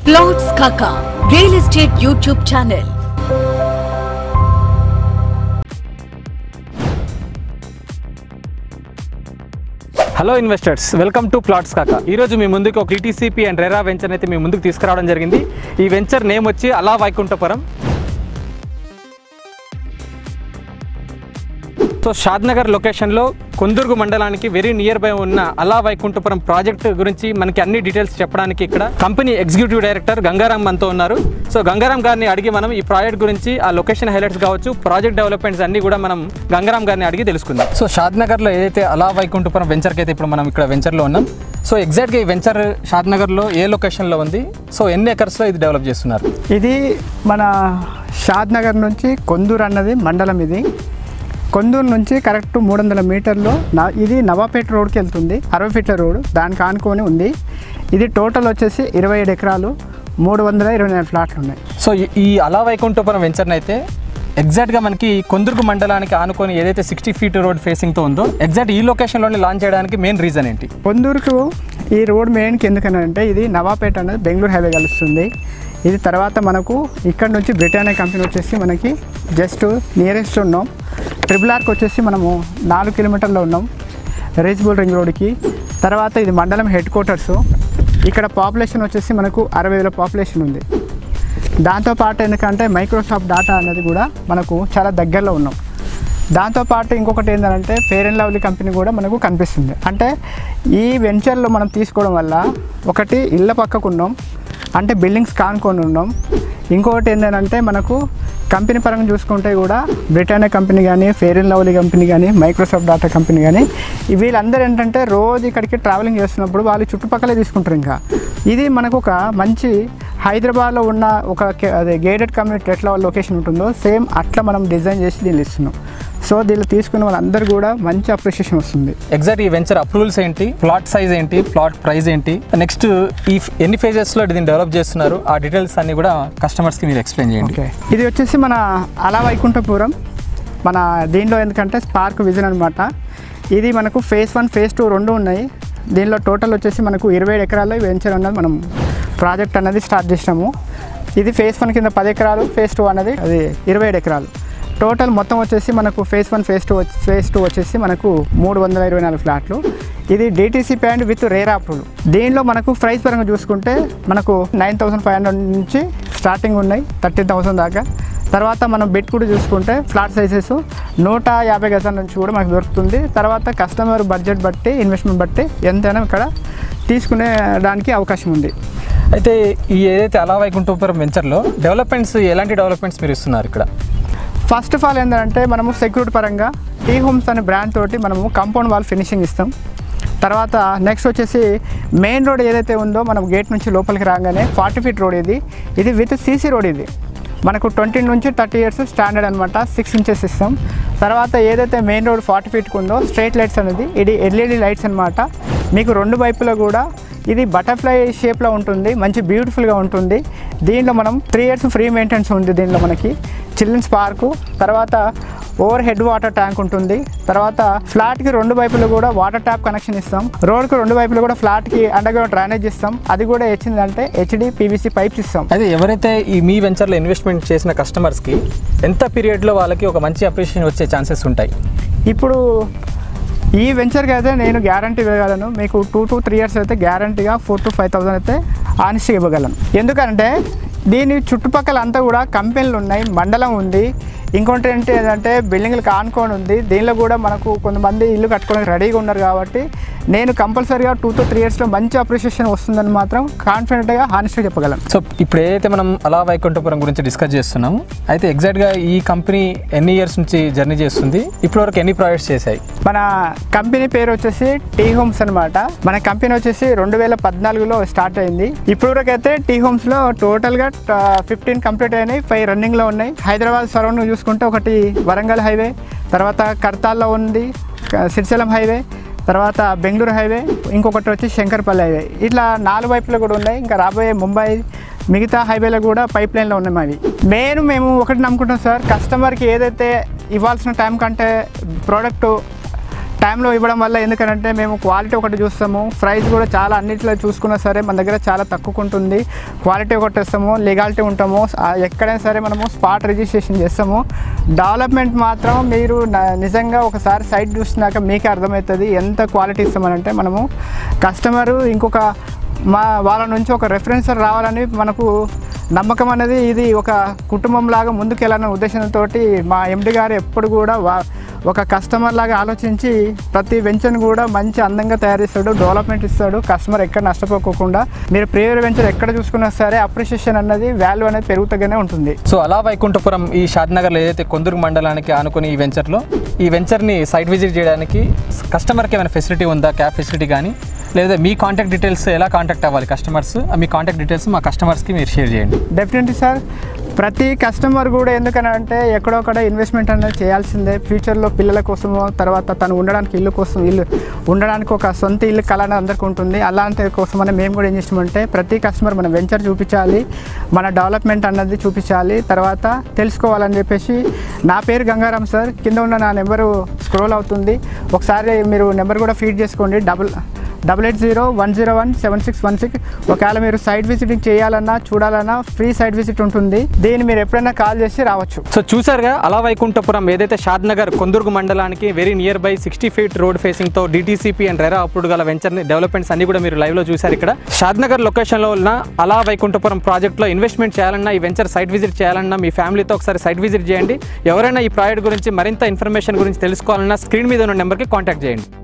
plots Kaka real estate YouTube channel hello investors welcome to plots Kaka ఈ రోజు మీ ముందుకు ఒక టీటీసీపీ అండ్ రెరా వెంచర్ అయితే మీ ముందుకు తీసుకురావడం జరిగింది ఈ వెంచర్ నేమ్ వచ్చి అలా వైకుంఠపురం సో షాద్నగర్ లొకేషన్లో కొందుర్గు మండలానికి వెరీ నియర్ బై ఉన్న అలా వైకుంఠపురం ప్రాజెక్ట్ గురించి మనకి అన్ని డీటెయిల్స్ చెప్పడానికి ఇక్కడ కంపెనీ ఎగ్జిక్యూటివ్ డైరెక్టర్ గంగారాం మనతో ఉన్నారు సో గంగారాం గారిని అడిగి మనం ఈ ప్రాజెక్ట్ గురించి ఆ లొకేషన్ హైలైట్స్ కావచ్చు ప్రాజెక్ట్ డెవలప్మెంట్స్ అన్ని కూడా మనం గంగారాం గారిని అడిగి తెలుసుకుందాం సో షాద్నగర్లో ఏదైతే అలా వైకుంఠపురం వెంచర్కి అయితే ఇప్పుడు మనం ఇక్కడ వెంచర్లో ఉన్నాం సో ఎగ్జాక్ట్గా ఈ వెంచర్ షాద్నగర్లో ఏ లొకేషన్లో ఉంది సో ఎన్ని ఎకర్స్లో ఇది డెవలప్ చేస్తున్నారు ఇది మన షాద్ నగర్ నుంచి కొందూరు అన్నది మండలం ఇది కొందూరు నుంచి కరెక్ట్ మూడు వందల మీటర్లో నా ఇది నవాపేట రోడ్కి వెళ్తుంది అరవై ఫీట్ల రోడ్ దానికి ఆనుకొని ఉంది ఇది టోటల్ వచ్చేసి ఇరవై ఏడు ఎకరాలు మూడు వందల ఇరవై నాలుగు ఫ్లాట్లు ఉన్నాయి సో ఈ- ఈ అలా వైకుంఠపురం వెంచర్ని అయితే ఎగ్జాక్ట్గా మనకి కొందుర్గు మండలానికి ఆనుకొని ఏదైతే సిక్స్టీ ఫీట్ రోడ్ ఫేసింగ్తో ఉందో ఎగ్జాక్ట్ ఈ లొకేషన్లోనే లాంచ్ చేయడానికి మెయిన్ రీజన్ ఏంటి కొందూరుకు ఈ రోడ్ మెయిన్కి ఎందుకనంటే ఇది నవాపేట అనేది బెంగళూరు హైవే కలుస్తుంది ఇది తర్వాత మనకు ఇక్కడ నుంచి బ్రిటానియా కంపెనీ వచ్చేసి మనకి జస్ట్ నియరెస్ట్ ఉన్నాం ట్రిపుల్ ఆర్కి వచ్చేసి మనము నాలుగు కిలోమీటర్లో ఉన్నాం రీచబుల్ రింగ్ రోడ్కి తర్వాత ఇది మండలం హెడ్ క్వార్టర్స్ ఇక్కడ పాపులేషన్ వచ్చేసి మనకు అరవై వేల పాపులేషన్ ఉంది దాంతోపాటు ఎందుకంటే మైక్రోసాఫ్ట్ డాటా అనేది కూడా మనకు చాలా దగ్గరలో ఉన్నాం దాంతోపాటు ఇంకొకటి ఏంటంటే ఫేర్ అండ్ లవ్లీ కంపెనీ కూడా మనకు కనిపిస్తుంది అంటే ఈ వెంచర్లో మనం తీసుకోవడం వల్ల ఒకటి ఇళ్ళ పక్కకు ఉన్నాం అంటే బిల్డింగ్స్ కానుకొని ఉన్నాం ఇంకొకటి ఏంటంటే మనకు కంపెనీ పరంగా చూసుకుంటే కూడా బ్రిటానియా కంపెనీ కానీ ఫేర్ అండ్ లవ్లీ కంపెనీ కానీ మైక్రోసాఫ్ట్ డాటా కంపెనీ కానీ వీళ్ళందరూ ఏంటంటే రోజు ఇక్కడికి ట్రావెలింగ్ చేస్తున్నప్పుడు వాళ్ళు చుట్టుపక్కలే తీసుకుంటారు ఇంకా ఇది మనకు ఒక మంచి హైదరాబాద్లో ఉన్న ఒక కే- అదే గేటెడ్ కమ్యూనిటీ ఎట్లా లొకేషన్ ఉంటుందో సేమ్ అట్లా మనం డిజైన్ చేసి దీన్ని ఇస్తున్నాం సో దీనిలో తీసుకున్న వాళ్ళందరూ కూడా మంచి అప్రిషియేషన్ వస్తుంది ఎగ్జాక్ట్ ఈ వెంచర్ అప్రూవల్స్ ఏంటి ప్లాట్ సైజ్ ఏంటి ప్లాట్ ప్రైస్ ఏంటి నెక్స్ట్ ఈ ఫ్- ఎన్ని ఫేజెస్లో దీన్ని డెవలప్ చేస్తున్నారు ఆ డీటెయిల్స్ అన్ని కూడా కస్టమర్స్కి మీరు ఎక్స్ప్లెయిన్ చేయండి ఓకే ఇది వచ్చేసి మన అలా వైకుంఠపురం మన దీనిలో ఎందుకంటే స్పార్క్ విజన్ అనమాట ఇది మనకు ఫేజ్ వన్ ఫేజ్ టూ రెండు ఉన్నాయి దీనిలో టోటల్ వచ్చేసి మనకు ఇరవై ఏడు ఎకరాల్లో వెంచర్ అన్నది మనం ప్రాజెక్ట్ అనేది స్టార్ట్ చేసినాము ఇది ఫేజ్ వన్ కింద పది ఎకరాలు ఫేజ్ టూ అనేది అది ఇరవై ఏడు ఎకరాలు టోటల్ మొత్తం వచ్చేసి మనకు phase one phase two phase two వచ్చేసి మనకు మూడు వందల ఇరవై నాలుగు ఫ్లాట్లు ఇది డిటీసీ ప్యాండ్ విత్ రేరా అప్రూవల్ దీనిలో మనకు ప్రైస్ పరంగా చూసుకుంటే మనకు నైన్ థౌసండ్ ఫైవ్ హండ్రెడ్ నుంచి స్టార్టింగ్ ఉన్నాయి థర్టీ థౌసండ్ దాకా తర్వాత మనం బెడ్ కూడా చూసుకుంటే ఫ్లాట్ సైజెస్ నూట యాభై గజాల నుంచి కూడా మనకు దొరుకుతుంది తర్వాత కస్టమర్ బడ్జెట్ బట్టి ఇన్వెస్ట్మెంట్ బట్టి ఎంతైనా ఇక్కడ తీసుకునే దానికి అవకాశం ఉంది అయితే ఈ ఏదైతే అలా వైకుంఠపురం వెంచర్లో డెవలప్మెంట్స్ ఎలాంటి డెవలప్మెంట్స్ మీరు ఇస్తున్నారు ఇక్కడ ఫస్ట్ ఆఫ్ ఆల్ ఏంటంటే మనము సెక్యూరిటీ పరంగా టీ హోమ్స్ అనే బ్రాండ్ తోటి మనము కాంపౌండ్ వాల్ ఫినిషింగ్ ఇస్తాం తర్వాత నెక్స్ట్ వచ్చేసి మెయిన్ రోడ్ ఏదైతే ఉందో మనం గేట్ నుంచి లోపలికి రాగానే ఫార్టీ ఫీట్ రోడ్ ఇది ఇది విత్ సీసీ రోడ్ ఇది మనకు ట్వంటీ నుంచి థర్టీ ఇయర్స్ స్టాండర్డ్ అనమాట సిక్స్ ఇంచెస్ ఇస్తాం తర్వాత ఏదైతే మెయిన్ రోడ్ ఫార్టీ ఫీట్కి ఉందో స్ట్రైట్ లైట్స్ అనేది ఇది ఎల్ఈడి లైట్స్ అనమాట మీకు రెండు వైపులా కూడా ఇది బటర్ఫ్లై షేప్లో ఉంటుంది మంచి బ్యూటిఫుల్గా ఉంటుంది దీనిలో మనం త్రీ ఇయర్స్ ఫ్రీ మెయింటెనెన్స్ ఉంది దీనిలో మనకి చిల్డ్రన్స్ పార్కు తర్వాత ఓవర్ హెడ్ వాటర్ ట్యాంక్ ఉంటుంది తర్వాత ఫ్లాట్కి రెండు వైపులు కూడా వాటర్ ట్యాప్ కనెక్షన్ ఇస్తాం రోడ్కి రెండు వైపులు కూడా ఫ్లాట్కి అండర్ గ్రౌండ్ డ్రైనేజ్ ఇస్తాం అది కూడా వచ్చిందంటే హెచ్డి పీవీసీ పైప్స్ ఇస్తాం అయితే ఎవరైతే ఈ మీ వెంచర్లో ఇన్వెస్ట్మెంట్ చేసిన కస్టమర్స్కి ఎంత పీరియడ్లో వాళ్ళకి ఒక మంచి అప్రిషియేషన్ వచ్చే ఛాన్సెస్ ఉంటాయి ఇప్పుడు ఈ వెంచర్కి అయితే నేను గ్యారంటీ ఇవ్వగలను మీకు టూ టు త్రీ ఇయర్స్ అయితే గ్యారంటీగా ఫోర్ టు ఫైవ్ థౌసండ్ అయితే ఆనెస్ట్గా ఇవ్వగలను ఎందుకంటే దీని చుట్టుపక్కల అంతా కూడా కంపెనీలు ఉన్నాయి మండలం ఉంది ఇంకోటి ఏంటి ఏంటంటే బిల్డింగ్లు కానుకొని ఉంది దీనిలో కూడా మనకు కొంతమంది ఇల్లు కట్టుకోవడానికి రెడీగా ఉన్నారు కాబట్టి నేను కంపల్సరీగా టూ టు త్రీ ఇయర్స్లో మంచి అప్రిషియేషన్ వస్తుందని మాత్రం కాన్ఫిడెంట్గా హానెస్ట్గా చెప్పగలను సో ఇప్పుడు ఏదైతే మనం అలా వైకుంఠపురం గురించి డిస్కస్ చేస్తున్నాము అయితే ఎగ్జాక్ట్గా ఈ కంపెనీ ఎన్ని ఇయర్స్ నుంచి జర్నీ చేస్తుంది ఇప్పటివరకు ఎన్ని ప్రాజెక్ట్స్ చేశాయి మన కంపెనీ పేరు వచ్చేసి టీ హోమ్స్ అనమాట మన కంపెనీ వచ్చేసి రెండు వేల పద్నాలుగులో స్టార్ట్ అయింది ఇప్పటివరకు అయితే టీ హోమ్స్ లో టోటల్ గా ఫిఫ్టీన్ కంప్లీట్ అయినాయి ఫైవ్ రన్నింగ్ లో ఉన్నాయి హైదరాబాద్ సరౌండింగ్ చూసుకుంటే ఒకటి వరంగల్ హైవే తర్వాత కర్తాల్లో ఉంది క- శ్రీశైలం హైవే తర్వాత బెంగళూరు హైవే ఇంకొకటి వచ్చి శంకర్పల్లి హైవే ఇట్లా నాలుగు వైపులు కూడా ఉన్నాయి ఇంకా రాబోయే ముంబై మిగతా హైవేలో కూడా పైప్ లైన్లో ఉన్నాయి మావి మెయిన్ మేము ఒకటి నమ్ముకుంటాం సార్ కస్టమర్కి ఏదైతే ఇవ్వాల్సిన టైం కంటే ప్రోడక్ట్ టైంలో ఇవ్వడం వల్ల ఎందుకంటే మేము క్వాలిటీ ఒకటి చూస్తాము ప్రైస్ కూడా చాలా అన్నిట్లో చూసుకున్నా సరే మన దగ్గర చాలా తక్కువ ఉంటుంది క్వాలిటీ ఒకటి ఇస్తాము లీగాలిటీ ఉంటాము ఆ ఎక్కడైనా సరే మనము స్పాట్ రిజిస్ట్రేషన్ చేస్తాము డెవలప్మెంట్ మాత్రం మీరు న- నిజంగా ఒకసారి సైట్ చూసినాక మీకే అర్థమవుతుంది ఎంత క్వాలిటీ ఇస్తామనంటే మనము కస్టమరు ఇంకొక మా వాళ్ళ నుంచి ఒక రెఫరెన్స్ రావాలని మనకు నమ్మకం అనేది ఇది ఒక కుటుంబం లాగా ముందుకెళ్ళాలనే ఉద్దేశంతో మా ఎండి గారు ఎప్పుడు కూడా వా ఒక కస్టమర్ లాగా ఆలోచించి ప్రతి వెంచర్ని కూడా మంచి అందంగా తయారు చేస్తాడు డెవలప్మెంట్ ఇస్తాడు కస్టమర్ ఎక్కడ నష్టపోకోకుండా మీరు ప్రియర్ వెంచర్ ఎక్కడ చూసుకున్నా సరే అప్రిషియేషన్ అన్నది వాల్యూ అనేది పెరుగుతూనే ఉంటుంది సో అలా వైకుంఠపురం ఈ షాద్నగర్లో ఏదైతే కొందుర్గు మండలానికి ఆనుకుని ఈ వెంచర్లో ఈ వెంచర్ని సైట్ విజిట్ చేయడానికి కస్టమర్కి ఏమైనా ఫెసిలిటీ ఉందా క్యాబ్ ఫెసిలిటీ కానీ లేదా మీ కాంటాక్ట్ డీటెయిల్స్ ఎలా కాంటాక్ట్ అవ్వాలి కస్టమర్స్ మీ కాంటాక్ట్ డీటెయిల్స్ మా కస్టమర్స్కి మీరు షేర్ చేయండి డెఫినెట్లీ సార్ ప్రతి కస్టమర్ కూడా ఎందుకనంటే ఎక్కడొక్కడ ఇన్వెస్ట్మెంట్ అనేది చేయాల్సిందే ఫ్యూచర్లో పిల్లల కోసమో తర్వాత తను ఉండడానికి ఇల్లు కోసం ఇల్లు ఉండడానికి ఒక సొంత ఇల్లు కళ అనేది అందరికీ ఉంటుంది అలాంటి కోసమని మేము కూడా ఏం చేస్తామంటే ప్రతి కస్టమర్ మన వెంచర్ చూపించాలి మన డెవలప్మెంట్ అన్నది చూపించాలి తర్వాత తెలుసుకోవాలని చెప్పేసి నా పేరు గంగారాం సార్ కింద ఉన్న నా నెంబరు స్క్రోల్ అవుతుంది ఒకసారి మీరు నెంబర్ కూడా ఫీడ్ చేసుకోండి double double eight zero one zero one seven six one six ఒకవేళ మీరు సైట్ విజిటింగ్ చేయాలన్నా చూడాలన్నా ఫ్రీ సైట్ విజిట్ ఉంటుంది దీన్ని మీరు ఎప్పుడైనా కాల్ చేసి రావచ్చు సో చూసారుగా అలా వైకుంఠపురం ఏదైతే షాద్నగర్ కొందుర్గు మండలానికి very near by sixty feet road ఫేసింగ్తో డిటీసీపీ అండ్ రెరా అప్రూవ్డ్ గల వెంచర్ని డెవలప్మెంట్స్ అన్ని కూడా మీరు లైవ్లో చూశారు ఇక్కడ షాద్నగర్ లొకేషన్లో ఉన్న అలా వైకుంఠపురం ప్రాజెక్ట్లో ఇన్వెస్ట్మెంట్ చేయాలన్నా ఈ వెంచర్ సైట్ విజిట్ చేయాలన్నా మీ ఫ్యామిలీతో ఒకసారి సైట్ విజిట్ చేయండి ఎవరైనా ఈ ప్రాజెక్ట్ గురించి మరింత ఇన్ఫర్మేషన్ గురించి తెలుసుకోవాలన్నా స్క్రీన్ మీద ఉన్న నెంబర్కి కాంటాక్ట్ చేయండి